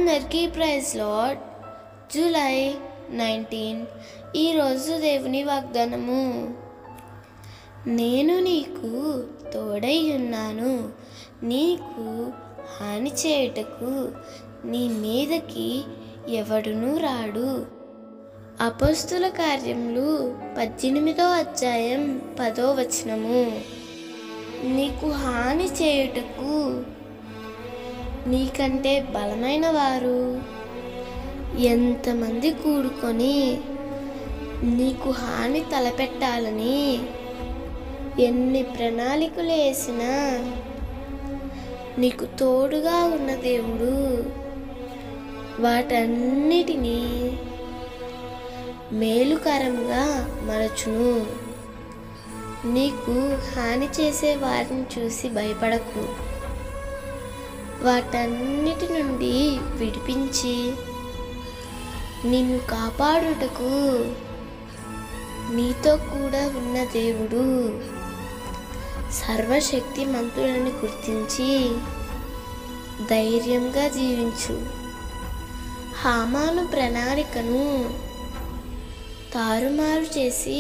అందరికీ praise lord July nineteen ఈరోజు దేవుని వాగ్దానము నేను నీకు తోడై ఉన్నాను నీకు హాని చేయుటకు నీ మీదకి ఎవడునూ రాడు అపస్తుల కార్యములు పద్దెనిమిదో అధ్యాయం పదో వచనము నీకు హాని చేయుటకు నీకంటే బలమైన వారు ఎంతమంది కూడుకొని నీకు హాని తలపెట్టాలని ఎన్ని ప్రణాళికలు వేసినా నీకు తోడుగా ఉన్న దేవుడు వాటన్నిటినీ మేలుకరంగా మరచును నీకు హాని చేసే వారిని చూసి భయపడకు వాటన్నిటి నుండి విడిపించి నిన్ను కాపాడుటకు నీతో కూడా ఉన్న దేవుడు సర్వశక్తిమంతుడని గుర్తించి ధైర్యంగా జీవించు హామాను ప్రణాళికను తారుమారు చేసి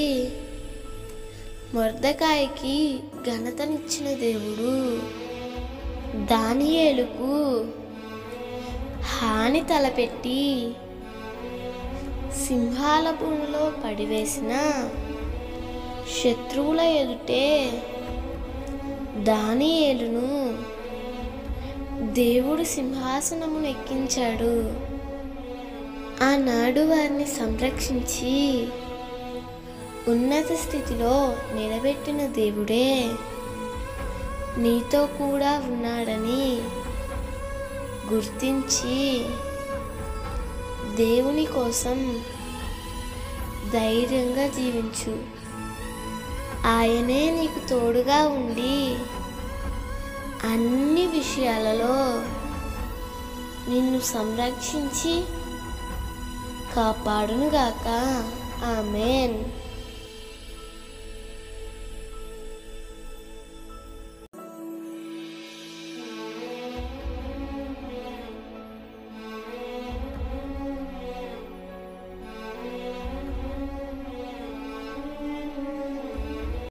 మొర్దకాయకి ఘనతనిచ్చిన దేవుడు దానియేలుకు హాని తలపెట్టి సింహాల భూమిలో పడివేసిన శత్రువుల ఎదుటే దానియేలును దేవుడు సింహాసనమును ఎక్కించాడు ఆనాడు వారిని సంరక్షించి ఉన్నత స్థితిలో నిలబెట్టిన దేవుడే నీతో కూడా ఉన్నాడని గుర్తించి దేవుని కోసం ధైర్యంగా జీవించు ఆయనే నీకు తోడుగా ఉండి అన్ని విషయాలలో నిన్ను సంరక్షించి కాపాడునుగాక ఆమెన్